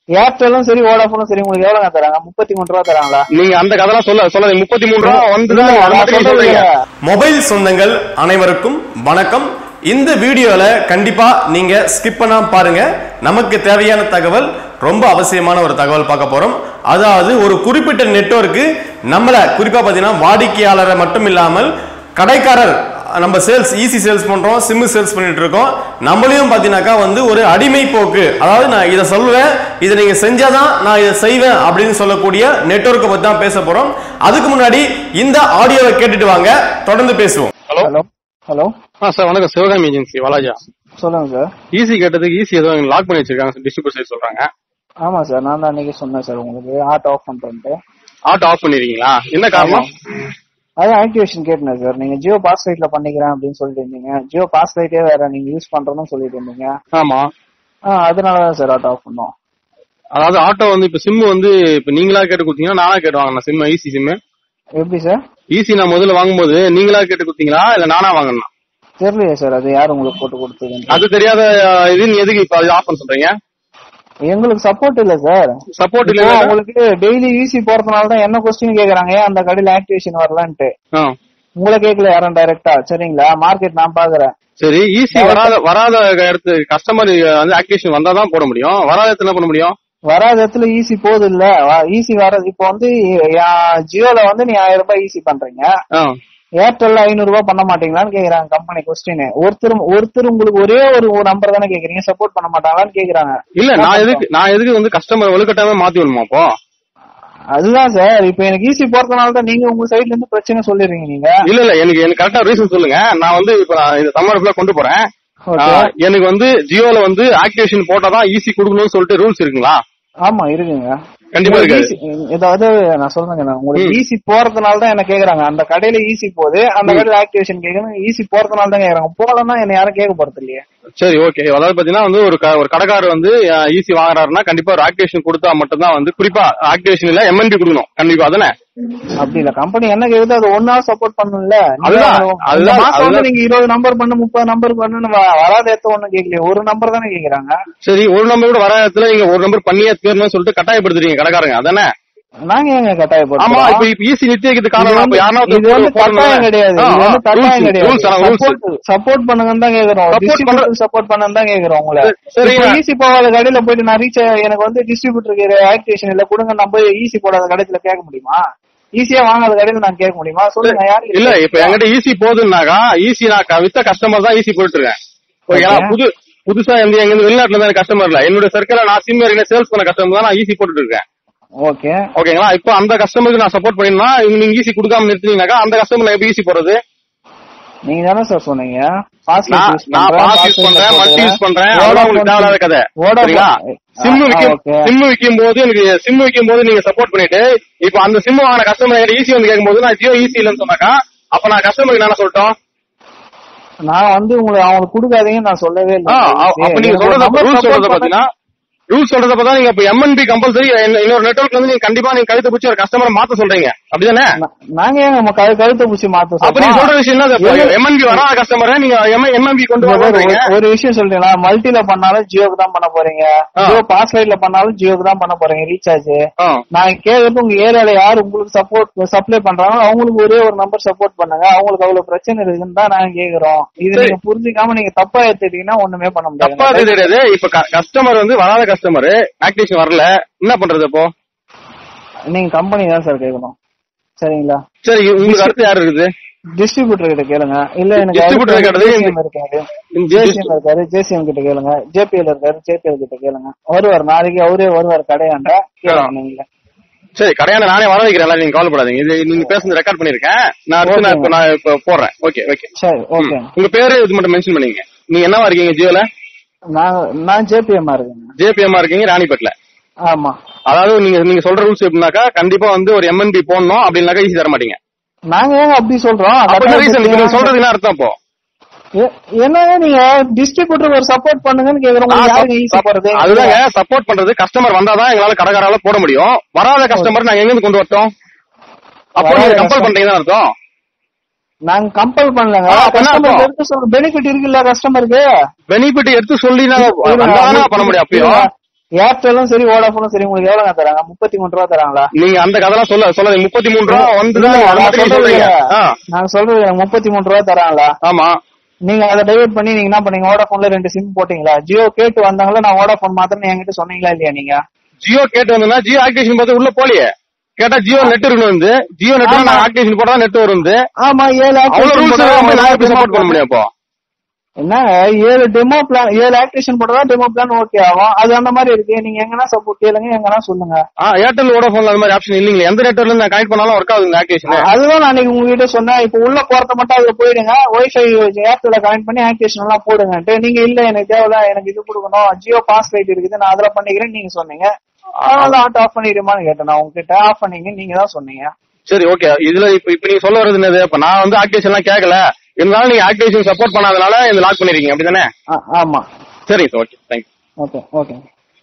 ஏர்டெல்லும் சரி வோடாஃபோனும் சரி உங்களுக்கு எவ்வளவுங்க தராங்க முப்பத்தி மூணு ரூபா தராங்களா நீங்க அந்த கதைலாம் சொல்ல சொல்லாதீங்க முப்பத்தி மூணு ரூபா வந்து இல்ல, அது நான் மட்டும் நீங்க சொல்றது சொல்றீங்க இல்ல. மொபைல் சொந்தங்கள் அனைவருக்கும் வணக்கம் இந்த வீடியோல கண்டிப்பா நீங்க ஸ்கிப் பண்ணாம பாருங்க நமக்கு தேவையான தகவல் ரொம்ப அவசியமான ஒரு தகவல் பார்க்க போறோம் அதாவது ஒரு குறிப்பிட்ட நெட்வொர்க்கு நம்மள குறிப்பா பாத்தீங்கன்னா வாடிக்கையாளரை மட்டும் இல்லாமல் கடைக்காரர் நம்ம சேல்ஸ் ஈஸி சேல்ஸ் பண்றோம் சிம்மு சேல்ஸ் பண்ணிட்டு இருக்கோம் நம்மளையும் பாத்தீங்கன்னாக்கா வந்து ஒரு அடிமை போக்கு அதாவது நான் இதை சொல்லுவேன் இதை நீங்க செஞ்சாதான் நான் இதை செய்வேன் அப்படின்னு சொல்லக்கூடிய நெட்வொர்க்கை பத்தி தான் பேச போறோம் அதுக்கு முன்னாடி இந்த ஆடியோவை கேட்டுட்டு வாங்க தொடர்ந்து பேசுவோம் ஹலோ ஹலோ ஹலோ ஆ சார் வணக்கம் சிவகாமி ஏஜென்சி வாலாஜா சொல்லுங்க சார் ஈஸி கேட்டதுக்கு ஈஸி ஏதோ லாக் பண்ணி வச்சிருக்காங்க டிஸ்ட்ரிபியூட் சைட் சொல்றாங்க ஆமா சார் நான் தான் அன்னைக்கு சொன்னேன் சார் உங்களுக்கு ஆட் ஆஃப் பண்ணிட்டு ஆட்டோ ஆஃப் பண்ணிருக்கீங்களா என்ன காரணம் அது ஆக்டிவேஷன் கேட்டேன் சார் நீங்க ஜியோ பாஸ் ரைட்ல பண்ணிக்கிறேன் அப்படின்னு சொல்லிட்டு இருந்தீங்க ஜியோ பாஸ் ரைட்டே வேற நீங்க யூஸ் பண்றோம்னு சொல்லிட்டு இருந்தீங்க ஆமா ஆ அதனால தான் சார் ஆட் ஆஃப் பண்ணோம் அதாவது ஆட்டோ வந்து இப்ப சிம் வந்து இப்ப நீங்களா கேட்டு கொடுத்தீங்கன்னா நானா கேட்டு வாங்கினா சிம் ஈஸி சிம் எப்படி சார் ஈஸி நான் முதல்ல வாங்கும்போது நீங்களா கேட்டு கொடுத்தீங்களா இல்ல நானா வாங்கினா தெரியலையே சார் அது யார் உங்களுக்கு போட்டு கொடுத்ததுன்னு அது தெரியாத அஹ், இது நீ எதுக்கு இப்ப ஆஃப் பண்ண சொல்றீங்க எங்களுக்கு சப்போர்ட் இல்ல சார் சப்போர்ட் இல்ல இப்போ உங்களுக்கு டெய்லி ஈஸி போறதுனால தான் என்ன கொஸ்டின் கேக்குறாங்க ஏன் அந்த கடையில ஆக்டிவேஷன் வரலான்ட்டு ஆ. உங்களை கேட்கல யாரும் டைரக்டா சரிங்களா மார்க்கெட் நான் பாக்குறேன் சரி ஈஸி வராத வராத இடத்து கஸ்டமர் வந்து ஆக்டிவேஷன் வந்தாதான் போட முடியும் வராத இடத்துல என்ன பண்ண முடியும் வராத இடத்துல ஈஸி போகுது இல்ல ஈஸி வர இப்போ வந்து என் ஜியோல வந்து நீ ஆயிரம் ரூபாய் ஈஸி பண்றீங்க ஆ. ஏர்டெல்ல ஐநூறு ரூபாய் பண்ண மாட்டீங்களான்னு கேக்குறாங்க கம்பெனி கொஸ்டின் ஒருத்தர் ஒருத்தர் உங்களுக்கு ஒரே ஒரு நம்பர் தானே கேக்குறீங்க சப்போர்ட் பண்ண மாட்டாங்களான்னு கேக்குறாங்க இல்ல நான் எதுக்கு நான் எதுக்கு வந்து கஸ்டமர் ஒழுக்கட்டாவே மாத்தி விடணுமா அப்போ அதுதான் சார் இப்போ எனக்கு ஈஸி போறதுனால தான் நீங்க உங்க சைடுல இருந்து பிரச்சனை சொல்லிடுறீங்க நீங்க இல்ல இல்ல எனக்கு எனக்கு கரெக்டா ரீசன் சொல்லுங்க நான் வந்து இப்ப நான் இந்த தமிழ்நாட்டுல கொண்டு போறேன் Okay. ஆ, எனக்கு வந்து ஜியோல வந்து ஆக்டிவேஷன் போட்டாதான் ஈஸி கொடுக்கணும்னு சொல்லிட்டு ரூல்ஸ் இருக்குங்களா ஆமா இருக்குங்க கண்டிப்பா இருக்காது Easy- ஏதாவது நான் சொல்றேங்க உங்களுக்கு ஈஸி போறதுனால தான் என்ன கேக்குறாங்க அந்த கடையில ஈஸி போகுது அந்த கடையில ஆக்டிவேஷன் கேக்குறாங்க ஈஸி போறதுனால தான் கேக்குறாங்க போகலன்னா என்ன யாரும் கேட்க போறது இல்லையே சரி ஓகே அதாவது பாத்தீங்கன்னா வந்து ஒரு க- ஒரு கடைக்காரர் வந்து ஈஸி வாங்குறாருன்னா கண்டிப்பா ஒரு ஆக்டிவேஷன் கொடுத்தா மட்டும்தான் வந்து குறிப்பா ஆக்டிவேஷன் இல்ல எம்என்பி கொடுக்கணும் கண்டிப்பா அதானே அப்படி இல்ல கம்பெனி என்ன கேக்குதோ அது ஒன்னா சப்போர்ட் பண்ணணும்ல நீங்க அதுதான், அந்த அதுதான், மாசம் வந்து அதுதான். நீங்க இருபது நம்பர் பண்ணு முப்பது நம்பர் பண்ணுன்னு வ- வராத ஏத்த ஒண்ணும் கேட்கலையே ஒரு நம்பர் தானே கேக்குறாங்க சரி ஒரு நம்பர் கூட வர இடத்துல நீங்க ஒரு நம்பர் பண்ணியே தீரணும்னு சொல்லிட்டு கட்டாயப்படுத்துறீங்க கடைக்காரங்க அதானே நாங்க ஏங்க ஆமா கட்டாயப்படுத்துறோம் இப்ப இப்ப ஈஸி நிறுத்தி வைக்கிறது இது காரணம் வந்து- அப்ப யாருன்னா இது வந்து கட்டாயம் கிடையாது இது வந்து கட்டாயம் கிடையாது ரூல்ஸ் சப்போர்ட் பண்ணுங்கன்னு தான் கேக்குறோம் Support டிஸ்ட்ரிபியூட்டர் சப்போர்ட் பண்ணன்னு தான் கேக்குறோம் உங்களை சரி, இப்போ நான்- ஈஸி போகாத கடையில போயிட்டு நான் ரீச் எனக்கு வந்து டிஸ்ட்ரிபியூட்டருக்கு ஆக்டிவேஷன் இல்ல கொடுங்க நான் போய் ஈஸி போடாத கடையில கேட்க முடியுமா ஈஸியா வாங்காத கடையில நான் கேட்க முடியுமா சொல்லுங்க யாரு இல்ல இப்ப என்கிட்ட ஈஸி போகுதுன்னாக்கா ஈஸி நான் க- வித்த கஸ்டமர் தான் ஈஸி போயிட்டு இருக்கேன் ஓகேங்களா Okay. புது புதுசா எந்த எங்க இருந்து வெளிநாட்டுல தான் கஸ்டமர் இல்ல என்னோட சர்க்கிள் நான் சிம் வரைக்கும் சேல்ஸ் பண்ண கஸ்டமர் தான் நான் ஈஸி போட்டுட்டு இருக்கேன் ஓகே ஓகேங்களா இப்போ அந்த கஸ்டமருக்கு நான் சப்போர்ட் பண்ணினா நீங்க ஈஸி கொடுக்காம நிறுத்தினீங்கன்னாக்கா அந்த கஸ்டமர் நான் எப்படி ஈஸி போறது நீங்க தானே சார் சொன்னீங்க பாஸ்வேர்ட் நான் யூஸ் நான் பண்றேன் பாஸ் யூஸ் பண்றேன் மல்டி யூஸ் பண்றேன் அதெல்லாம் உங்களுக்கு தேவையில்லாத கதை சரிங்களா சிம் விக்கும் சிம் விக்கும் போது எனக்கு சிம் விக்கும் போது நீங்க சப்போர்ட் பண்ணிட்டு இப்போ அந்த சிம் வாங்கின கஸ்டமர் ஈஸி வந்து கேட்கும்போது நான் ஜியோ ஈஸி இல்லைன்னு சொன்னாக்கா அப்ப நான் கஸ்டமருக்கு என்ன சொல்லட்டும் நான் வந்து உங்களுக்கு அவங்களுக்கு கொடுக்காதீங்கன்னு நான் சொல்லவே ஆ, இல்லை அ- அப்ப நீங்க சொல்றத ரூல் சொல்றத பாத்தீங்கன்னா ரூல் சொல்றத பார்த்தா நீங்க இப்ப எம்என்பி கம்பல்சரி இன்னொரு நெட்வொர்க்ல வந்து நீங்க கண்டிப்பா நீங்க கழுத்து பிடிச்சி ஒரு கஸ்டமரை மாத்த சொல்றீங்க அப்படிதானே நா- நாங்க ஏன் நம்ம கழு- கழுத்தை பூச்சி மாத்த அப்ப நீங்க சொல்ற சொல்றோம் விஷயம் என்ன எம்என்பி வராத கஸ்டமரை நீங்க எம்என்பி கொண்டு ஒரு- வரீங்க ஒரு- ஒரு விஷயம் சொல்றீங்களா மல்டில பண்ணாலும் ஜியோக்கு தான் பண்ண போறீங்க ஆ. ஜியோ பாஸ்வேர்ட்ல பண்ணாலும் ஜியோக்கு தான் பண்ண போறீங்க ரீசார்ஜ் ஆ. நான் கேக்குறது உங்க ஏரியால யார் உங்களுக்கு சப்போர்ட் சப்ளை பண்றாங்களோ அவங்களுக்கு ஒரே ஒரு நம்பர் சப்போர்ட் பண்ணுங்க அவங்களுக்கு அவ்வளவு பிரச்சனை இருக்குன்னு தான் நாங்க கேக்குறோம் இது சரி. நீங்க புரிஞ்சுக்காம நீங்க தப்பா எடுத்துட்டீங்கன்னா ஒண்ணுமே பண்ண தப்பா முடியாது தெரியாது இப்ப கஸ்டமர் வந்து வராத கஸ்டமர் ஆக்டிவேஷன் வரல என்ன பண்றது அப்போ நீங்க கம்பெனி தான் சார் கேட்கணும் சரிங்களா சரி உங்களுக்கு அடுத்து யாரு இருக்குது டிஸ்ட்ரிபியூட்டர் கிட்ட கேளுங்க இல்ல எனக்கு Distributor கிட்ட ஜேசிஎம் இருக்காரு ஜேசிஎம் இருக்காரு ஜேசிஎம் கிட்ட கேளுங்க ஜேபிஎல் இருக்காரு ஜேபிஎல் கிட்ட கேளுங்க வருவார் நாளைக்கு அவரே வருவார் கடையாண்ட கேளுங்க நீங்க சரி கடையான நானே வர வைக்கிறேன் நீங்க கவலைப்படாதீங்க இது நீங்க பேசுறது ரெக்கார்ட் பண்ணிருக்கேன் நான் அடுத்து நான் இப்ப நான் இப்ப போடுறேன் ஓகே ஓகே சரி ஓகே உங்க பேரு இது மட்டும் மென்ஷன் பண்ணீங்க நீங்க என்னவா இருக்கீங்க ஜியோல நான் நான் ஜேபிஎம் இருக்கேங்க ஜேபிஎம்மா இருக்கீங்க ராணிப்பேட்ல ஆமா அதாவது நீங்க நீங்க சொல்ற ரூல்ஸ் எப்படின்னாக்கா கண்டிப்பா வந்து ஒரு எம்என்பி போடணும் அப்படின்னாக்கா ஈஸி தர மாட்டீங்க நாங்க ஏங்க அப்படி சொல்றோம் அப்ப ரீசன் நீங்க சொல்றது என்ன அர்த்தம் அப்போ ஏ- என்னங்க நீங்க டிஸ்ட்ரிபியூட்டர் ஒரு சப்போர்ட் பண்ணுங்கன்னு கேக்குறோம் யாருங்க ஈஸி போறது அதுதாங்க சப்போர்ட் பண்றது கஸ்டமர் வந்தாதான் எங்களால கடைக்காரால போட முடியும் வராத கஸ்டமர் நாங்க எங்க இருந்து கொண்டு வரட்டும் அப்போ நீங்க வராத கம்பல் customer- பண்றீங்கன்னு அர்த்தம் நாங்க கம்பல் பண்ணலங்க ஆ, அப்ப என்ன கஸ்டமர் அர்த்தம்? எடுத்து சொல்ற பெனிஃபிட் இருக்குல்ல கஸ்டமருக்கு பெனிஃபிட் எடுத்து சொல்லி நாங்க வந்தாதானே பண்ண முடியும் அப்பயும் ஏர்டெலும் சரி வோடாஃபோனும் சரி உங்களுக்கு எவ்வளவுங்க தராங்க முப்பத்தி மூணு ரூபா தராங்களா நீங்க அந்த கதைலாம் சொல்ல சொல்லாதீங்க முப்பத்தி மூணு ரூபா வந்துதான் இல்ல, அது நான் மாதிரி சொல்றது சொல்றீங்க ஆ, நான் சொல்றது எனக்கு முப்பத்தி மூணு ரூபா தராங்களா ஆமா நீங்க அதை டைவர்ட் பண்ணி நீங்க என்ன பண்ணீங்க வோடாஃபோன்ல ரெண்டு சிம் போட்டீங்களா ஜியோ கேட்டு வந்தாங்களா நான் வோடாஃபோன் மாத்திரம் என்கிட்ட சொன்னீங்களா இல்லையா நீங்க ஜியோ கேட்டு வந்தா ஜியோ ஆக்டிவேஷன் பார்த்து உள்ள போலியே கேட்டா ஜியோ நெட் இருக்கணும் வந்து ஜியோ நெட் ஆமா. நான் ஆக்டிவேஷன் போட்டா நெட் வரும் வந்து ஆமா ஏழு அவ்வளவு activation ரூல்ஸ் போட்டா நான் எப்படி demo சப்போர்ட் பண்ண முடியும் அப்போ என்ன ஏழு டெமோ பிளான் ஏழு ஆக்டிவேஷன் போட்டா டெமோ பிளான் ஓகே ஆகும் அது அந்த மாதிரி இருக்கு நீங்க எங்கன்னா சப்போர்ட் கேளுங்க எங்கன்னா சொல்லுங்க ஆ ஏர்டெல் வோடாஃபோன்ல அந்த மாதிரி ஆப்ஷன் இல்லீங்களே எந்த நெட்வொர்க்ல இருந்து நான் கனெக்ட் பண்ணாலும் ஒர்க் ஆகுது இந்த ஆக்டிவேஷன் அதுதான் நான் அன்னைக்கு உங்ககிட்ட சொன்னேன் இப்ப உள்ள போறத மட்டும் அதுல போயிடுங்க ஒய்ஃபை ஏர்டெல்ல கனெக்ட் பண்ணி ஆக்டிவேஷன் எல்லாம் போடுங்கன்ட்டு நீங்க இல்ல எனக்கு தேவையில்ல எனக்கு இது கொடுக்கணும் ஜியோ பாஸ் ரைட் இருக்குது நான் அதுல பண்ணிக்கிறேன் நீங்க சொன்னீங்க அதனால ஆட் ஆஃப் பண்ணிடுமான்னு கேட்டேன் நான் உங்ககிட்ட ஆஃப் பண்ணீங்க நீங்க தான் சொன்னீங்க சரி ஓகே இதுல இப்ப இப்ப நீங்க சொல்ல வர்றது என்னது இப்ப நான் வந்து ஆக்டிவேஷன் எல்லாம் கேட்கல இருந்தாலும் நீங்க ஆக்டிவேஷன் சப்போர்ட் பண்ணாதனால இந்த லாக் பண்ணிருக்கீங்க அப்படிதானே ஆ- ஆமா சரி ஓகே தேங்க்யூ ஓகே ஓகே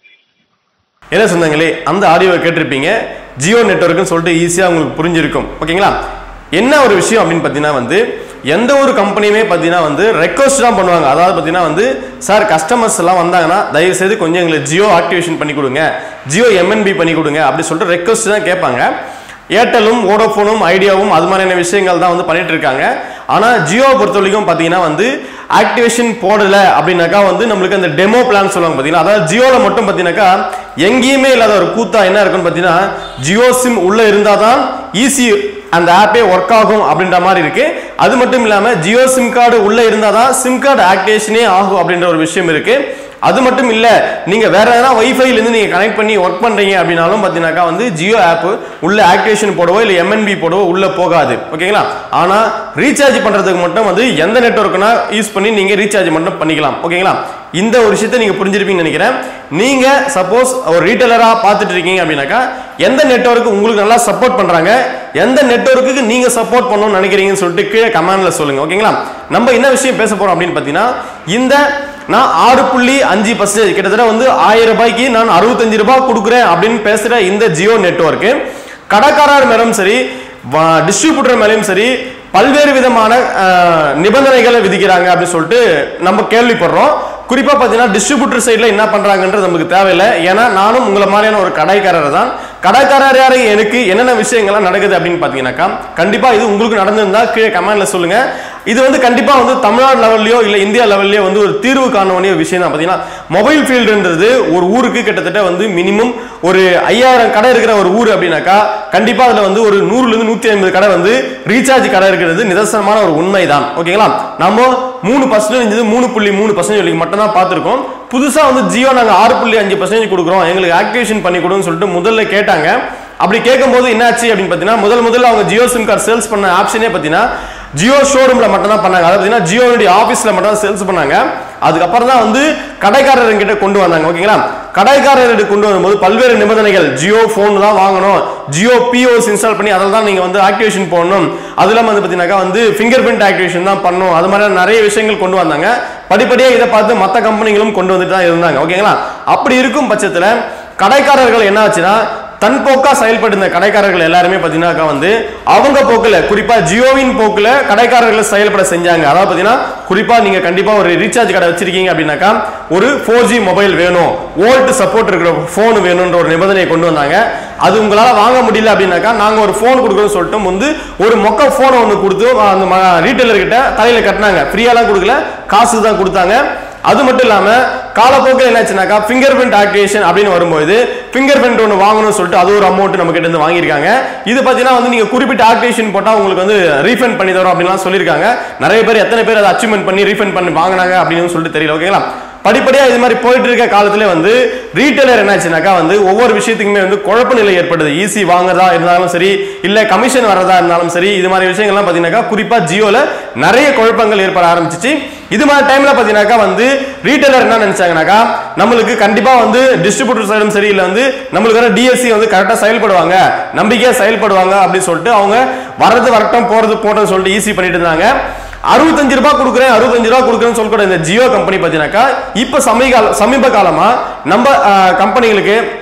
என்ன சொந்தங்களே அந்த ஆடியோவை கேட்டிருப்பீங்க ஜியோ நெட்வொர்க்னு சொல்லிட்டு ஈஸியாக உங்களுக்கு புரிஞ்சிருக்கும் ஓகேங்களா என்ன ஒரு விஷயம் அப்படின்னு பார்த்தீங்கன்னா வந்து எந்த ஒரு கம்பெனியுமே பார்த்தீங்கன்னா வந்து ரெக்வஸ்ட் தான் பண்ணுவாங்க அதாவது பார்த்தீங்கன்னா வந்து சார் கஸ்டமர்ஸ் எல்லாம் வந்தாங்கன்னா தயவு செய்து கொஞ்சம் எங்களுக்கு ஜியோ ஆக்டிவேஷன் பண்ணி கொடுங்க ஜியோ எம்என்பி பண்ணி கொடுங்க அப்படி சொல்லிட்டு ரெக்வஸ்ட் தான் கேட்பாங்க ஏர்டெலும் வோடோஃபோனும் ஐடியாவும் அது மாதிரியான விஷயங்கள் தான் வந்து பண்ணிட்டு இருக்காங்க ஆனா ஜியோ பொறுத்த வரைக்கும் பாத்தீங்கன்னா வந்து ஆக்டிவேஷன் போடல அப்படின்னாக்கா வந்து நம்மளுக்கு அந்த டெமோ பிளான் சொல்லுவாங்க பாத்தீங்கன்னா அதாவது ஜியோல மட்டும் பாத்தீங்கன்னாக்கா எங்கேயுமே இல்லாத ஒரு கூத்தா என்ன இருக்குன்னு பாத்தீங்கன்னா ஜியோ சிம் உள்ள இருந்தாதான் ஈஸி அந்த ஆப்பே ஒர்க் ஆகும் அப்படின்ற மாதிரி இருக்கு அது மட்டும் இல்லாம ஜியோ சிம் கார்டு உள்ள இருந்தாதான் சிம் கார்டு ஆக்டிவேஷனே ஆகும் அப்படின்ற ஒரு விஷயம் இருக்கு அது மட்டும் இல்ல நீங்க வேற எதனா வைஃபைல இருந்து நீங்க கனெக்ட் பண்ணி ஒர்க் பண்றீங்க அப்படின்னாலும் பாத்தீங்கன்னாக்கா வந்து ஜியோ ஆப் உள்ள ஆக்டிவேஷன் போடவோ இல்ல எம்என்பி போடவோ உள்ள போகாது ஓகேங்களா ஆனா ரீசார்ஜ் பண்றதுக்கு மட்டும் வந்து எந்த நெட்வொர்க்னா யூஸ் பண்ணி நீங்க ரீசார்ஜ் மட்டும் பண்ணிக்கலாம் ஓகேங்களா இந்த ஒரு விஷயத்தை நீங்க புரிஞ்சிருப்பீங்கன்னு நினைக்கிறேன் நீங்க சப்போஸ் ஒரு ரீட்டைலரா பார்த்துட்டு இருக்கீங்க அப்படின்னாக்கா எந்த நெட்வொர்க் உங்களுக்கு நல்லா சப்போர்ட் பண்றாங்க எந்த நெட்வொர்க்குக்கு நீங்க சப்போர்ட் பண்ணணும்னு நினைக்கிறீங்கன்னு சொல்லிட்டு கீழே கமெண்ட்ல சொல்லுங்க ஓகேங்களா நம்ம என்ன விஷயம் பேச போறோம் அப்படின்னு பாத்தீங்கன்னா இந்த நான் ஆறு புள்ளி அஞ்சு பர்சன்டேஜ் கிட்டத்தட்ட வந்து ஆயிரம் ரூபாய்க்கு நான் அறுபத்தஞ்சு ரூபாய் கொடுக்குறேன் அப்படின்னு பேசுற இந்த ஜியோ நெட்வொர்க்கு கடைக்காரர் மேலும் சரி டிஸ்ட்ரிபியூட்டர் மேலேயும் சரி பல்வேறு விதமான அஹ், நிபந்தனைகளை விதிக்கிறாங்க அப்படின்னு சொல்லிட்டு நம்ம கேள்விப்படுறோம் குறிப்பா பாத்தீங்கன்னா டிஸ்ட்ரிபியூட்டர் சைடுல என்ன பண்றாங்கன்றது நமக்கு தேவையில்லை ஏன்னா நானும் உங்களை மாதிரியான ஒரு கடைக்காரர் தான் கடைக்காரர் யாரு எனக்கு என்னென்ன விஷயங்கள்லாம் நடக்குது அப்படின்னு பாத்தீங்கன்னாக்கா கண்டிப்பா இது உங்களுக்கு நடந்திருந்தா கீழே கமெண்ட்ல சொல்லுங்க இது வந்து கண்டிப்பா வந்து தமிழ்நாடு லெவல்லயோ இல்ல இந்தியா லெவல்லயோ வந்து ஒரு தீர்வு காண வேண்டிய ஒரு விஷயம் தான் பாத்தீங்கன்னா மொபைல் ஃபீல்டுன்றது ஒரு ஊருக்கு கிட்டத்தட்ட வந்து மினிமம் ஒரு ஐயாயிரம் கடை இருக்கிற ஒரு ஊர் அப்படின்னாக்கா கண்டிப்பா அதுல வந்து ஒரு நூறுல இருந்து நூத்தி ஐம்பது கடை வந்து ரீசார்ஜ் கடை இருக்கிறது நிதர்சனமான ஒரு உண்மைதான் ஓகேங்களா நம்ம மூணு பர்சன்டேஜ் மூணு புள்ளி மூணு பர்சன்டேஜ் மட்டும் தான் பார்த்திருக்கோம் புதுசா வந்து ஜியோ நாங்க ஆறு புள்ளி அஞ்சு பர்சன்டேஜ் கொடுக்குறோம் எங்களுக்கு ஆக்டிவேஷன் பண்ணி கொடுன்னு சொல்லிட்டு முதல்ல கேட்டாங்க அப்படி கேட்கும்போது என்னாச்சு அப்படின்னு பார்த்தீங்கன்னா முதல் முதல்ல அவங்க ஜியோ சிம் கார்டு சேல்ஸ் பண்ண ஆப்ஷனே பார்த்தீங்கன்னா ஜியோ ஷோரூம்ல மட்டும் தான் பண்ணாங்க அதாவது பார்த்தீங்கன்னா ஜியோனுடைய ஆஃபீஸ்ல மட்டும் தான் சேல்ஸ் பண்ணாங்க அதுக்கப்புறம் தான் வந்து கடைக்காரர்கிட்ட கொண்டு வந்தாங்க ஓகேங்களா கடைக்காரர்கிட்ட கொண்டு வரும்போது பல்வேறு நிபந்தனைகள் ஜியோ ஃபோன் தான் வாங்கணும் ஜியோ பிஓஸ் இன்ஸ்டால் பண்ணி அதில் தான் நீங்க வந்து ஆக்டிவேஷன் போடணும் அது இல்லாமல் வந்து பார்த்தீங்கன்னாக்கா வந்து ஃபிங்கர் பிரிண்ட் ஆக்டிவேஷன் தான் பண்ணணும் அது மாதிரி நிறைய விஷயங்கள் கொண்டு வந்தாங்க படிப்படியாக இதை பார்த்து மற்ற கம்பெனிகளும் கொண்டு வந்துட்டு தான் இருந்தாங்க ஓகேங்களா அப்படி இருக்கும் பட்சத்தில் கடைக்காரர்கள் என்ன ஆச்சுன்னா தன் போக்கா செயல்பட்டு இந்த கடைக்காரர்கள் எல்லாருமே பாத்தீங்கன்னாக்கா வந்து அவங்க போக்குல குறிப்பா ஜியோவின் போக்குல கடைக்காரர்களை செயல்பட செஞ்சாங்க அதாவது பாத்தீங்கன்னா குறிப்பா நீங்க கண்டிப்பா ஒரு ரீசார்ஜ் கடை வச்சிருக்கீங்க அப்படின்னாக்கா ஒரு ஃபோர் ஜி மொபைல் வேணும் ஓல்ட் சப்போர்ட் இருக்கிற போன் வேணும்ன்ற ஒரு நிபந்தனையை கொண்டு வந்தாங்க அது உங்களால வாங்க முடியல அப்படின்னாக்கா நாங்க ஒரு போன் கொடுக்குறோம்னு சொல்லிட்டு வந்து ஒரு மொக்க போனை ஒன்று கொடுத்து அந்த ரீட்டைலர் கிட்ட தலையில கட்டினாங்க ஃப்ரீயாலாம் கொடுக்கல காசு தான் கொடுத்தாங்க அது மட்டும் இல்லாம காலப்போக்கில் என்னாச்சுனாக்கா ஃபிங்கர் பிரிண்ட் ஆக்டிவேஷன் அப்படின்னு வரும்போது ஃபிங்கர் பிரிண்ட் ஒன்று வாங்கணும்னு சொல்லிட்டு அது ஒரு அமௌண்ட் நம்ம கிட்ட இருந்து வாங்கியிருக்காங்க இது பார்த்தீங்கன்னா வந்து நீங்க குறிப்பிட்ட ஆக்டிவேஷன் போட்டா உங்களுக்கு வந்து ரீஃபண்ட் பண்ணி தரோம் அப்படின்லாம் சொல்லியிருக்காங்க நிறைய பேர் எத்தனை பேர் அதை அச்சீவ்மெண்ட் பண்ணி ரீஃபண்ட் பண்ணி வாங்கினாங்க அப்படின்னு சொல்லிட்டு தெரியல ஓகேங்களா படிப்படியா இது மாதிரி போயிட்டு இருக்க காலத்துல வந்து ரீட்டைலர் என்னாச்சுனாக்கா வந்து ஒவ்வொரு விஷயத்துக்குமே வந்து குழப்ப நிலை ஏற்படுது ஈஸி வாங்குறதா இருந்தாலும் சரி இல்ல கமிஷன் வர்றதா இருந்தாலும் சரி இது மாதிரி விஷயங்கள்லாம் பாத்தீங்கன்னாக்கா குறிப்பா ஜியோல நிறைய குழப்பங்கள் ஏற்பட ஆரம்பிச்சிச்சு இது மாதிரி டைம்ல பாத்தீங்கன்னாக்கா வந்து ரீட்டைலர் என்ன நினைச்சாங்கனாக்கா நம்மளுக்கு கண்டிப்பா வந்து டிஸ்ட்ரிபியூட்டர் சைடும் சரி இல்ல வந்து நம்மளுக்கு வர டிஎஸ்சி வந்து கரெக்டா செயல்படுவாங்க நம்பிக்கையா செயல்படுவாங்க அப்படின்னு சொல்லிட்டு அவங்க வரது வரட்டும் போறது போட்டோம்னு சொல்லிட்டு ஈஸி பண்ணிட்டு இருந்தாங்க அறுபத்தஞ்சு ரூபாய் கொடுக்குறேன் அறுபத்தஞ்சு ரூபாய் கொடுக்குறேன்னு சொல்லக்கூட இந்த ஜியோ கம்பெனி பார்த்தீங்கன்னாக்கா இப்போ சமீப கால சமீப காலமா நம்ம கம்பெனிகளுக்கு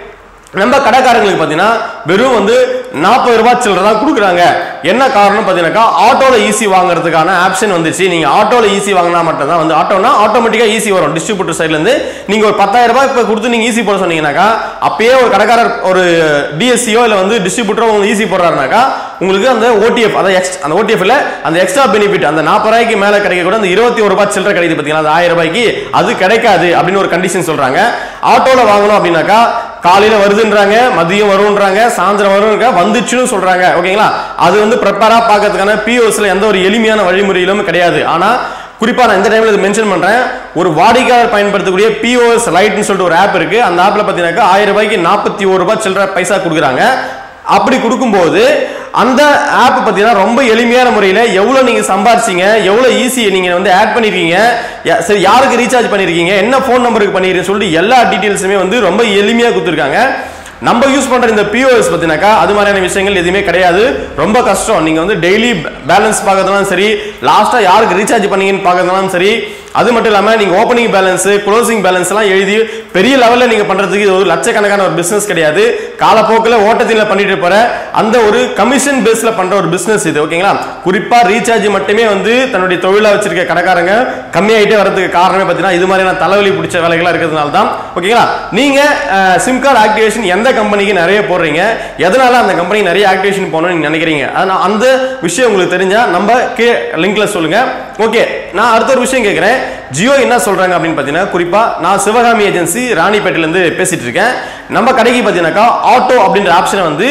நம்ம கடைக்காரங்களுக்கு பார்த்தீங்கன்னா வெறும் வந்து நாற்பது ரூபாய் சில்லறை தான் கொடுக்குறாங்க என்ன காரணம் பார்த்தீங்கன்னாக்கா ஆட்டோல ஈஸி வாங்குறதுக்கான ஆப்ஷன் வந்துச்சு நீங்க ஆட்டோல ஈஸி வாங்கினா மட்டும் தான் வந்து ஆட்டோனா ஆட்டோமேட்டிக்கா ஈஸி வரும் டிஸ்ட்ரிபியூட்டர் சைட்ல இருந்து நீங்க ஒரு பத்தாயிரம் ரூபாய் இப்போ கொடுத்து நீங்க ஈஸி போட சொன்னீங்கன்னாக்கா அப்பயே ஒரு கடைக்காரர் ஒரு டிஎஸ்சியோ இல்லை வந்து டிஸ்ட்ரிபியூட்டரோ உங்களுக்கு ஈஸி போடுறாருனாக்கா உங்களுக்கு அந்த ஓடிஎஃப் அதாவது எக்ஸ் அந்த ஓடிஎஃப்ல அந்த எக்ஸ்ட்ரா பெனிஃபிட் அந்த நாற்பது ரூபாய்க்கு மேல கிடைக்க கூட அந்த இருபத்தி ஒரு ரூபாய் சில்லறை கிடைக்குது பார்த்தீங்களா அந்த ஆயிரம் ரூபாய்க்கு அது கிடைக்காது அப்படின்னு ஒரு கண்டிஷன் சொல்றாங்க ஆட்டோல வாங்கணும் அப்படின்னாக்கா காலையில வருதுன்றாங்க மதியம் வரும்ன்றாங்க சாயந்தரம் வரும்ங்க வந்துச்சுன்னு சொல்றாங்க ஓகேங்களா அது வந்து ப்ரிப்பேரா பார்க்கறதுக்கான பிஓஸ்ல எந்த ஒரு எளிமையான வழிமுறையிலும் கிடையாது ஆனா குறிப்பா நான் இந்த டைம்ல இது மென்ஷன் பண்றேன் ஒரு வாடிக்கையாளர் பயன்படுத்தக்கூடிய பிஓஎஸ் லைட்னு சொல்லிட்டு ஒரு ஆப் இருக்கு அந்த ஆப்ல பாத்தீங்கன்னாக்கா ஆயிரம் ரூபாய்க்கு நாற்பத்தி ஒரு ரூபாய் சில்லற பைசா கொடுக்குறாங்க அப்படி கொடுக்கும்போது அந்த ஆப் பார்த்தீங்கன்னா ரொம்ப எளிமையான முறையில் எவ்வளோ நீங்கள் சம்பாரிச்சீங்க எவ்வளோ ஈஸி நீங்கள் வந்து ஆட் பண்ணியிருக்கீங்க யா- சரி யாருக்கு ரீசார்ஜ் பண்ணியிருக்கீங்க என்ன ஃபோன் நம்பருக்கு பண்ணிருக்கீங்கன்னு சொல்லிட்டு எல்லா டீட்டெயில்ஸுமே வந்து ரொம்ப எளிமையாக கொடுத்துருக்காங்க நம்ம யூஸ் பண்ற இந்த பிஓஎஸ் பார்த்தீங்கன்னாக்கா அது மாதிரியான விஷயங்கள் எதுவுமே கிடையாது ரொம்ப கஷ்டம் நீங்க வந்து டெய்லி பேலன்ஸ் பார்க்கறதுனாலும் சரி லாஸ்டா யாருக்கு ரீசார்ஜ் பண்ணீங்கன்னு பார்க்கறதுனாலும் சரி அது மட்டும் இல்லாம நீங்க ஓப்பனிங் பேலன்ஸ் க்ளோசிங் பேலன்ஸ் எல்லாம் எழுதி பெரிய லெவல்ல நீங்க பண்றதுக்கு இது ஒரு லட்சக்கணக்கான ஒரு பிசினஸ் கிடையாது காலப்போக்கில் ஓட்டத்தில் பண்ணிட்டு போற அந்த ஒரு கமிஷன் பேஸ்ல பண்ற ஒரு பிசினஸ் இது ஓகேங்களா குறிப்பா ரீசார்ஜ் மட்டுமே வந்து தன்னுடைய தொழிலா வச்சிருக்க கடைக்காரங்க கம்மியாயிட்டே வரதுக்கு காரணமே பார்த்தீங்கன்னா இது மாதிரியான தலைவலி பிடிச்ச வேலைகளா இருக்கிறதுனால தான் ஓகேங்களா நீங்க சிம் கார்டு ஆக்டிவேஷன் எந்த கம்பெனிக்கு நிறைய போடுறீங்க எதனால அந்த கம்பெனி நிறைய ஆக்டிவேஷன் போகணும்னு நீங்க நினைக்கிறீங்க அதனால அந்த விஷயம் உங்களுக்கு தெரிஞ்சா நம்ம கே லிங்க்ல சொல்லுங்க ஓகே நான் அடுத்த ஒரு விஷயம் கேட்கிறேன் ஜியோ என்ன சொல்றாங்க அப்படின்னு பார்த்தீங்கன்னா குறிப்பா நான் சிவகாமி ஏஜென்சி ராணிப்பேட்டையில இருந்து பேசிட்டு இருக்கேன் நம்ம கடைக்கு பார்த்தீங்கன்னாக்கா ஆட்டோ அப்படின்ற ஆப்ஷனை வந்து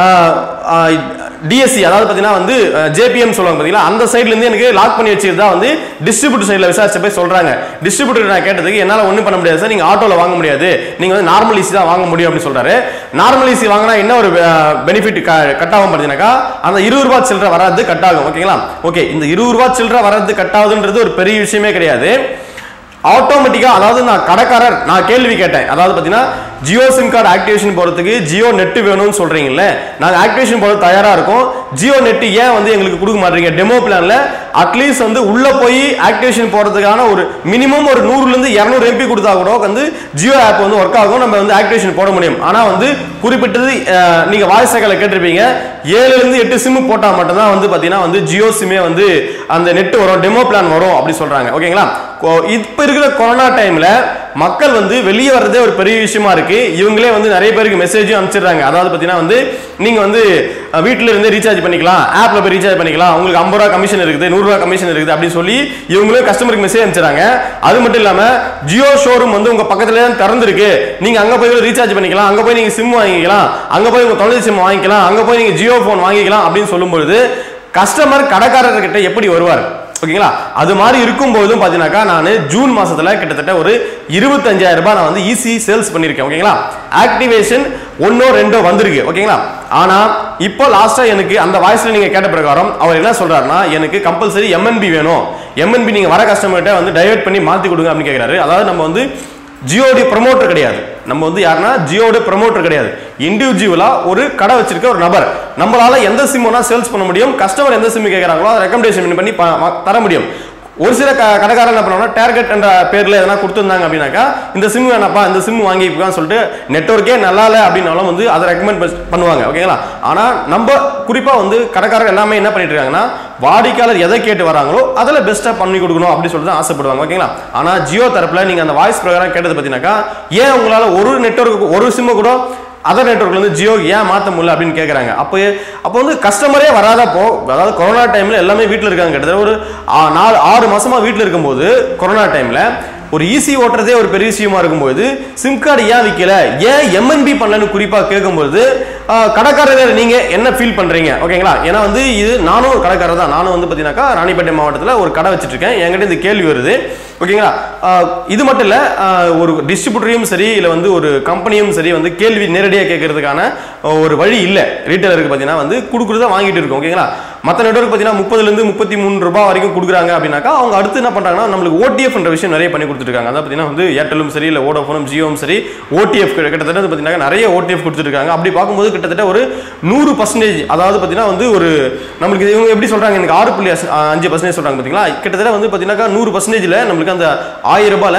டிஎஸ்சி அதாவது பார்த்தீங்கன்னா வந்து ஜேபிஎம் சொல்லுவாங்க பார்த்தீங்களா அந்த சைட்ல இருந்து எனக்கு லாக் பண்ணி வச்சிருந்தா வந்து டிஸ்ட்ரிபியூட்டர் சைடில் விசாரிச்ச போய் சொல்றாங்க டிஸ்ட்ரிபியூட்டர் நான் கேட்டதுக்கு என்னால் ஒன்றும் பண்ண முடியாது சார் நீங்க ஆட்டோல வாங்க முடியாது நீங்க வந்து நார்மல் ஈஸி தான் வாங்க முடியும் அப்படின்னு சொல்றாரு நார்மல் ஈஸி வாங்கினா என்ன ஒரு பெனிஃபிட் கட் ஆகும் பார்த்தீங்கன்னாக்கா அந்த இருபது ரூபாய் சில்லற வராது கட் ஆகும் ஓகேங்களா ஓகே இந்த இருபது ரூபாய் சில்லற வராது கட் ஆகுதுன்றது ஒரு பெரிய விஷயமே கிடையாது ஆட்டோமேட்டிக்கா அதாவது நான் கடைக்காரர் நான் கேள்வி கேட்டேன் அதாவது பாத்தீங்கன்னா ஜியோ சிம் கார்டு ஆக்டிவேஷன் போறதுக்கு ஜியோ நெட் வேணும்னு சொல்றீங்கல்ல நாங்க ஆக்டிவேஷன் போறது தயாரா இருக்கோம் ஜியோ நெட் ஏன் வந்து எங்களுக்கு கொடுக்க மாட்டீங்க டெமோ பிளான்ல அட்லீஸ்ட் வந்து உள்ள போய் ஆக்டிவேஷன் போறதுக்கான ஒரு மினிமம் ஒரு நூறுல இருந்து இருநூறு எம்பி கொடுத்தா கூட வந்து ஜியோ ஆப் வந்து ஒர்க் ஆகும் நம்ம வந்து ஆக்டிவேஷன் போட முடியும் ஆனா வந்து குறிப்பிட்டது அஹ், நீங்க வாய்ஸ் சேக்கல கேட்டிருப்பீங்க ஏழுல இருந்து எட்டு சிம் போட்டா மட்டும்தான் வந்து பாத்தீங்கன்னா வந்து ஜியோ சிம்மே வந்து அந்த நெட் வரும் டெமோ பிளான் வரும் அப்படி சொல்றாங்க ஓகேங்களா கொ- இப்ப இருக்கிற கொரோனா டைம்ல மக்கள் வந்து வெளியே வர்றதே ஒரு பெரிய விஷயமா இருக்கு இவங்களே வந்து நிறைய பேருக்கு மெசேஜும் அனுப்பிச்சிடுறாங்க அதாவது பாத்தீங்கன்னா வந்து நீங்க வந்து அஹ், வீட்ல இருந்தே ரீசார்ஜ் பண்ணிக்கலாம் ஆப்ல போய் ரீசார்ஜ் பண்ணிக்கலாம் உங்களுக்கு ஐம்பது ரூபா கமிஷன் இருக்குது நூறு ரூபா கமிஷன் இருக்குது அப்படின்னு சொல்லி இவங்களே கஸ்டமருக்கு மெசேஜ் அனுப்பிச்சிடுறாங்க அது மட்டும் இல்லாம ஜியோ ஷோரூம் வந்து உங்க பக்கத்துல தான் திறந்திருக்கு நீங்க அங்க போய் ரீசார்ஜ் பண்ணிக்கலாம் அங்க போய் நீங்க சிம் வாங்கிக்கலாம் அங்க போய் உங்க தொலைபேசி சிம் வாங்கிக்கலாம் அங்க போய் நீங்க ஜியோ போன் வாங்கிக்கலாம் அப்படின்னு சொல்லும்பொழுது கஸ்டமர் கடைக்காரர்கிட்ட எப்படி வருவார் ஓகேங்களா அது மாதிரி இருக்கும்போதும் பார்த்தீங்கன்னாக்கா நான் ஜூன் மாசத்துல கிட்டத்தட்ட ஒரு இருபத்தஞ்சாயிரம் ரூபாய் நான் வந்து ஈஸி சேல்ஸ் பண்ணியிருக்கேன் ஓகேங்களா ஆக்டிவேஷன் ஒன்னோ ரெண்டோ வந்திருக்கு ஓகேங்களா ஆனா இப்போ லாஸ்டா எனக்கு அந்த வாய்ஸ்ல நீங்க கேட்ட பிரகாரம் அவர் என்ன சொல்றாருன்னா எனக்கு கம்பல்சரி எம்என்பி வேணும் எம்என்பி நீங்க வர கஸ்டமர்கிட்ட வந்து டைவர்ட் பண்ணி மாத்தி கொடுங்க அப்படின்னு கேட்கிறாரு அதாவது நம்ம வந்து ஜியோடைய ப்ரமோட்டர் கிடையாது நம்ம வந்து யாருன்னா ஜியோட ப்ரமோட்டர் கிடையாது இண்டிவிஜுவலா ஒரு கடை வச்சிருக்க ஒரு நபர் நம்மளால எந்த சிம் வேணா சேல்ஸ் பண்ண முடியும் கஸ்டமர் எந்த சிம் கேட்கறாங்களோ அதை ரெக்கமெண்டேஷன் பண்ணி ப- ம- தர முடியும் ஒரு சில க- கடைக்காரன் என்ன பண்ணுவாங்கன்னா டேர்கெட் என்ற பேர்ல எதனா கொடுத்துருந்தாங்க அப்படின்னாக்கா இந்த சிம் வேணாப்பா இந்த சிம் வாங்கிக்கலாம்னு சொல்லிட்டு நெட்ஒர்க்கே நல்லா இல்லை அப்படின்னாலும் வந்து அதை ரெக்கமெண்ட் பண்ணுவாங்க ஓகேங்களா ஆனா நம்ம குறிப்பா வந்து கடைக்காரர் எல்லாமே என்ன பண்ணிட்டு இருக்காங்கன்னா வாடிக்கையாளர் எதை கேட்டு வராங்களோ அதில் பெஸ்ட்டாக பண்ணி கொடுக்கணும் அப்படின்னு சொல்லிட்டு தான் ஆசைப்படுவாங்க ஓகேங்களா ஆனால் ஜியோ தரப்பில் நீங்கள் அந்த வாய்ஸ் பிரகாரம் கேட்டது பார்த்தீங்கன்னாக்கா ஏன் உங்களால் ஒரு நெட்வொர்க் ஒரு சிம்மை கூட அதர் நெட்ஒர்க்ல இருந்து ஜியோ ஏன் மாற்ற முடியல அப்படின்னு கேட்குறாங்க அப்போ அப்போ வந்து கஸ்டமரே வராதப்போ அதாவது கொரோனா டைமில் எல்லாமே வீட்டில் இருக்காங்க கிட்டத்தட்ட ஒரு ஆ- நாலு ஆறு மாசமா வீட்டில் இருக்கும்போது கொரோனா டைமில் ஒரு ஈஸி ஓட்டுறதே ஒரு பெரிய விஷயமா இருக்கும்போது சிம் கார்டு ஏன் விற்கல ஏன் எம்என்பி பண்ணலன்னு குறிப்பா கேட்கும்போது ஆஹ், கடைக்காரர் நீங்க என்ன ஃபீல் பண்றீங்க ஓகேங்களா ஏன்னா வந்து இது நானும் ஒரு கடைக்காரர் தான் நானும் வந்து பாத்தீங்கன்னாக்கா ராணிப்பேட்டை மாவட்டத்தில் ஒரு கடை வச்சிட்டு இருக்கேன் என்கிட்ட இந்த கேள்வி வருது ஓகேங்களா ஆஹ், இது மட்டும் இல்ல ஆஹ், ஒரு டிஸ்ட்ரிபியூட்டரையும் சரி இல்ல வந்து ஒரு கம்பெனியும் சரி வந்து கேள்வி நேரடியாக கேட்கறதுக்கான ஆஹ், ஒரு வழி இல்ல ரீட்டைலருக்கு பார்த்தீங்கன்னா வந்து கொடுக்குறத வாங்கிட்டு இருக்கோம் ஓகேங்களா மற்ற நெட்வொர்க் பார்த்தீங்கன்னா முப்பதுல இருந்து முப்பத்தி மூணு ரூபாய் வரைக்கும் கொடுக்குறாங்க அப்படின்னாக்கா அவங்க அடுத்து என்ன பண்றாங்கன்னா நம்மளுக்கு ஓடிஎஃப் என்ற விஷயம் நிறைய பண்ணி கொடுத்துருக்காங்க அதான் பார்த்தீங்கன்னா வந்து ஏர்டெலும் சரி இல்லை ஓடோஃபோனும் ஜியோவும் சரி ஓடிஎஃப் கிட்டத்தட்ட வந்து பார்த்தீங்கன்னா நிறைய ஓடிஎஃப் கொடுத்துருக்காங்க அப்படி பார்க்கும்போது கிட்டத்தட்ட ஒரு நூறு பர்சன்டேஜ் அதாவது பார்த்தீங்கன்னா வந்து ஒரு நம்மளுக்கு இவங்க எப்படி சொல்றாங்க எனக்கு ஆறு புள்ளி அஞ்சு பர்சன்டேஜ் சொல்றாங்க பார்த்தீங்களா கிட்டத்தட்ட வந்து பார்த்தீங்கன்னா நூறு பர்சன்டேஜில் நம்மளுக்கு அந்த ஆயிரம் ரூபாயில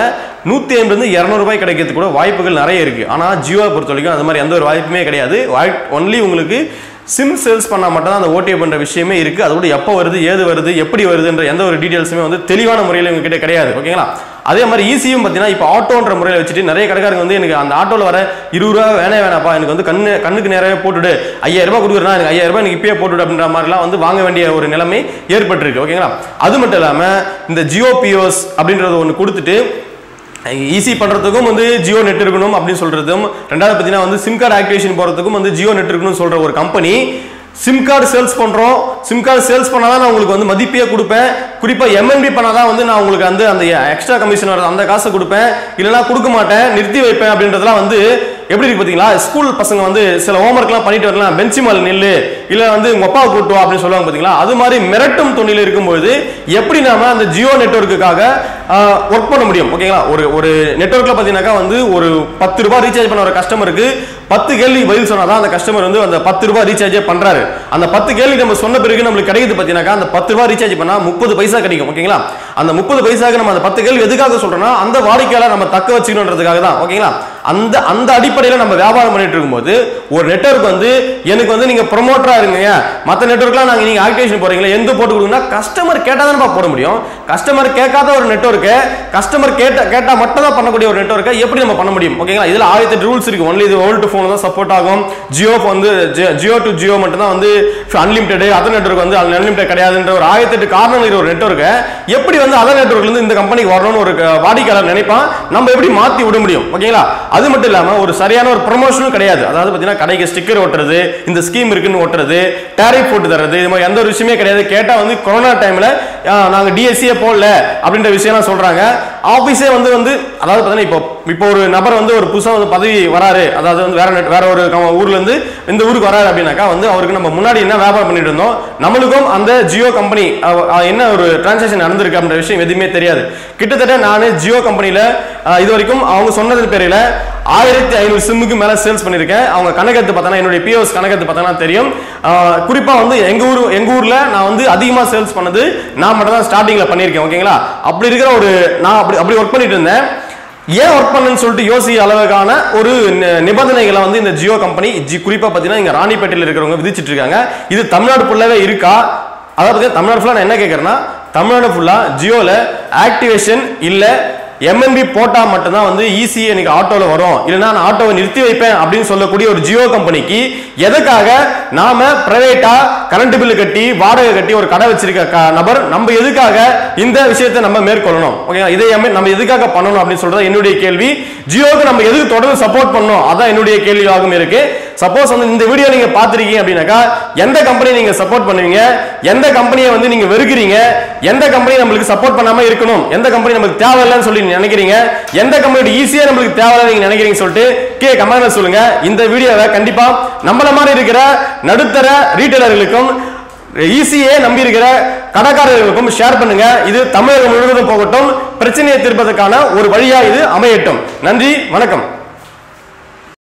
நூத்தி ஐம்பது இருநூறு ரூபாய் கிடைக்கிறதுக்கு கூட வாய்ப்புகள் நிறைய இருக்கு ஆனா ஜியோவை பொறுத்த வரைக்கும் அது மாதிரி எந்த ஒரு வாய்ப்புமே கிடையாது ஒன்லி உங்களுக்கு சிம் சேல்ஸ் பண்ணால் மட்டும் தான் அந்த ஓடிஏ பண்ணுற விஷயமே இருக்கு அதோட எப்போ வருது ஏது வருது எப்படி வருதுன்ற எந்த ஒரு டீடைல்ஸுமே வந்து தெளிவான முறையில் உங்ககிட்ட கிடையாது ஓகேங்களா அதே மாதிரி ஈஸியும் பார்த்தீங்கன்னா இப்போ ஆட்டோன்ற முறையில் வச்சுட்டு நிறைய கடைக்காரங்க வந்து எனக்கு அந்த ஆட்டோவில் வர இருபது ரூபா வேணே வேணாப்பா எனக்கு வந்து கண்ணு கண்ணுக்கு நேரவே போட்டுடு ஐயாயிரம் ரூபாய் கொடுக்குறேன்னா எனக்கு ஐயாயிரம் ரூபாய் எனக்கு இப்பயே போட்டுடு அப்படின்ற மாதிரிலாம் வந்து வாங்க வேண்டிய ஒரு நிலைமை ஏற்பட்டிருக்கு ஓகேங்களா அது மட்டும் இல்லாமல் இந்த ஜியோ பிஓஸ் அப்படின்றது ஒன்று கொடுத்துட்டு ஈஸி பண்றதுக்கும் வந்து ஜியோ நெட் இருக்கணும் அப்படின்னு சொல்றதும் ரெண்டாவது பார்த்தீங்கன்னா வந்து சிம் கார்டு ஆக்டிவேஷன் போறதுக்கும் வந்து ஜியோ நெட் இருக்கணும்னு சொல்ற ஒரு கம்பெனி சிம் கார்டு சேல்ஸ் பண்றோம் சிம் கார்டு சேல்ஸ் பண்ணாதான் நான் உங்களுக்கு வந்து மதிப்பே கொடுப்பேன் குறிப்பா எம்என்பி பண்ணாதான் வந்து நான் உங்களுக்கு வந்து அந்த எக்ஸ்ட்ரா கமிஷன் வர அந்த காசை கொடுப்பேன் இல்லைன்னா கொடுக்க மாட்டேன் நிறுத்தி வைப்பேன் அப்படின்றதெல்லாம் வந்து எப்படி இருக்கு பாத்தீங்களா ஸ்கூல் பசங்க வந்து சில ஹோம்ஒர்க்லாம் பண்ணிட்டு வரலாம் பெஞ்ச் மேல நில்லு இல்ல வந்து உங்க அப்பாவை கூட்டு வா அப்படின்னு சொல்லுவாங்க பாத்தீங்களா அது மாதிரி மிரட்டும் துணியில் இருக்கும்போது எப்படி நாம அந்த ஜியோ நெட்ஒர்க்குக்காக ஒர்க் பண்ண முடியும் ஓகேங்களா ஒரு ஒரு நெட்ஒர்க்ல பாத்தீங்கன்னாக்கா வந்து ஒரு பத்து ரூபாய் ரீசார்ஜ் பண்ண ஒரு கஸ்டமருக்கு பத்து கேள்வி பதில் சொன்னாதான் அந்த கஸ்டமர் வந்து அந்த பத்து ரூபாய் ரீசார்ஜே பண்றாரு அந்த பத்து கேள்வி நம்ம சொன்ன பிறகு நம்மளுக்கு கிடைக்குது பாத்தீங்கன்னாக்கா அந்த பத்து ரூபாய் ரீசார்ஜ் பண்ணா முப்பது பைசா கிடைக்கும் ஓகேங்களா அந்த முப்பது பைசாக்கு நம்ம அந்த பத்து கேள்வி எதுக்காக சொல்றோம்னா அந்த வாடிக்கையாளர் நம்ம தக்க வச்சுக்கணுன்றதுக்காக தான் ஓகேங்களா அந்த அந்த அடிப்படையில் நம்ம வியாபாரம் பண்ணிட்டு இருக்கும்போது ஒரு நெட்வொர்க் வந்து எனக்கு வந்து நீங்க ப்ரொமோட்டரா இருங்க மற்ற நெட்வொர்க்லாம் நாங்க நீங்க ஆக்டிவேஷன் போறீங்களா எந்த போட்டு கொடுங்கன்னா கஸ்டமர் கேட்டா தானே போட முடியும் கஸ்டமர் கேட்காத ஒரு நெட்வொர்க்கை கஸ்டமர் கேட்ட கேட்டா மட்டும் தான் பண்ணக்கூடிய ஒரு நெட்வொர்க்கை எப்படி நம்ம பண்ண முடியும் ஓகேங்களா இதுல ஆயிரத்தி எட்டு ரூல்ஸ் இருக்கு ஒன்லி இது ஓல்டு ஃபோன் தான் சப்போர்ட் ஆகும் ஜியோ வந்து ஜியோ டு ஜியோ மட்டும் தான் வந்து அன்லிமிட்டெட் அதர் நெட்வொர்க் வந்து அன்லிமிட்டட் கிடையாதுன்ற ஒரு ஆயிரத்தி எட்டு காரணம் இருக்கிற ஒரு நெட்வொர்க்கை எப்படி வந்து அதர் நெட்வொர்க்ல இருந்து இந்த கம்பெனிக்கு வரணும்னு ஒரு க- வாடிக்கையாளர் நினைப்பான் நம்ம எப்படி மாத்தி விட முடியும் ஓகேங்களா அது மட்டும் இல்லாம ஒரு சரியான ஒரு ப்ரொமோஷனும் கிடையாது அதாவது பாத்தீங்கன்னா கடைக்கு ஸ்டிக்கர் ஒட்டுறது இந்த ஸ்கீம் இருக்குன்னு ஒட்டுறது டேரிஃப் போட்டு தர்றது இது மாதிரி எந்த ஒரு விஷயமே கிடையாது கேட்டா வந்து கொரோனா டைம்ல நாங்க டிஎஸ்சியே போடல அப்படின்ற விஷயம்லாம் சொல்றாங்க ஆபீஸே வந்து வந்து அதாவது பாத்தீங்கன்னா இப்போ இப்போ ஒரு நபர் வந்து ஒரு புதுசா வந்து பதவி வராரு அதாவது வந்து வேற net- வேற ஒரு க- ஊர்ல இருந்து இந்த ஊருக்கு வராரு அப்படின்னாக்கா வந்து அவருக்கு நம்ம முன்னாடி என்ன வியாபாரம் பண்ணிட்டு இருந்தோம் நம்மளுக்கும் அந்த ஜியோ கம்பெனி என்ன ஒரு டிரான்சாக்ஷன் நடந்திருக்கு அப்படின்ற விஷயம் எதுவுமே தெரியாது கிட்டத்தட்ட நான் ஜியோ கம்பெனில இது வரைக்கும் அவங்க சொன்னது பேரில் ஆயிரத்தி ஐநூறு சிம்முக்கு மேல சேல்ஸ் பண்ணியிருக்கேன் அவங்க கணக்கெடுத்து பார்த்தா என்னுடைய பிஓஎஸ் கணக்கெடுத்து பார்த்தா தெரியும் ஆஹ் குறிப்பா வந்து எங்க ஊர் எங்க ஊர்ல நான் வந்து அதிகமா சேல்ஸ் பண்ணது நான் மட்டும் தான் ஸ்டார்டிங்ல பண்ணியிருக்கேன் ஓகேங்களா அப்படி இருக்கிற ஒரு நான் அப்படி அப்படி ஒர்க் பண்ணிட்டு இருந்தேன் ஏன் ஒர்க் பண்ணுன்னு சொல்லிட்டு யோசி அளவுக்கான ஒரு நி- நிபந்தனைகளை வந்து இந்த ஜியோ கம்பெனி ஜி குறிப்பா பார்த்தீங்கன்னா இங்க ராணிப்பேட்டையில் இருக்கிறவங்க விதிச்சிட்டு இருக்காங்க இது தமிழ்நாடு ஃபுல்லாவே இருக்கா அதாவது பார்த்தீங்கன்னா தமிழ்நாடு ஃபுல்லா நான் என்ன கேட்கறேன்னா தமிழ்நாடு ஃபுல்லா ஜியோல ஆக்டிவேஷன் இல்ல எம்என்பி போட்டா மட்டும்தான் வந்து ஈஸி எனக்கு ஆட்டோல வரும் இல்லைன்னா நான் ஆட்டோவை நிறுத்தி வைப்பேன் அப்படின்னு சொல்லக்கூடிய ஒரு ஜியோ கம்பெனிக்கு எதுக்காக நாம பிரைவேட்டா கரண்ட் பில்லு கட்டி வாடகை கட்டி ஒரு கடை வச்சிருக்க க- நபர் நம்ம எதுக்காக இந்த விஷயத்தை நம்ம மேற்கொள்ளணும் ஓகே இதை எம்ம- நம்ம எதுக்காக பண்ணணும் அப்படின்னு சொல்றது என்னுடைய கேள்வி ஜியோக்கு நம்ம எதுக்கு தொடர்ந்து சப்போர்ட் பண்ணணும் அதான் என்னுடைய கேள்வியாகவும் இருக்கு சப்போஸ் வந்து இந்த வீடியோ நீங்க பாத்திருக்கீங்க அப்படின்னாக்கா எந்த கம்பெனி நீங்க சப்போர்ட் பண்ணுவீங்க எந்த கம்பெனியை வந்து நீங்க வெறுக்கிறீங்க எந்த கம்பெனி நம்மளுக்கு சப்போர்ட் பண்ணாம இருக்கணும் எந்த கம்பெனி நமக்கு தேவையில்லைன்னு சொல்லி நீங்க நினைக்கிறீங்க எந்த கம்பெனி ஈஸியா நம்மளுக்கு தேவையில்லை நீங்க நினைக்கிறீங்க சொல்லிட்டு கே கமெண்ட்ல சொல்லுங்க இந்த வீடியோவை கண்டிப்பா நம்மள மாதிரி இருக்கிற நடுத்தர ரீட்டைலர்களுக்கும் ஈஸியே நம்பி இருக்கிற கடைக்காரர்களுக்கும் ஷேர் பண்ணுங்க இது தமிழகம் முழுவதும் போகட்டும் பிரச்சனையை தீர்ப்பதற்கான ஒரு வழியா இது அமையட்டும் நன்றி வணக்கம்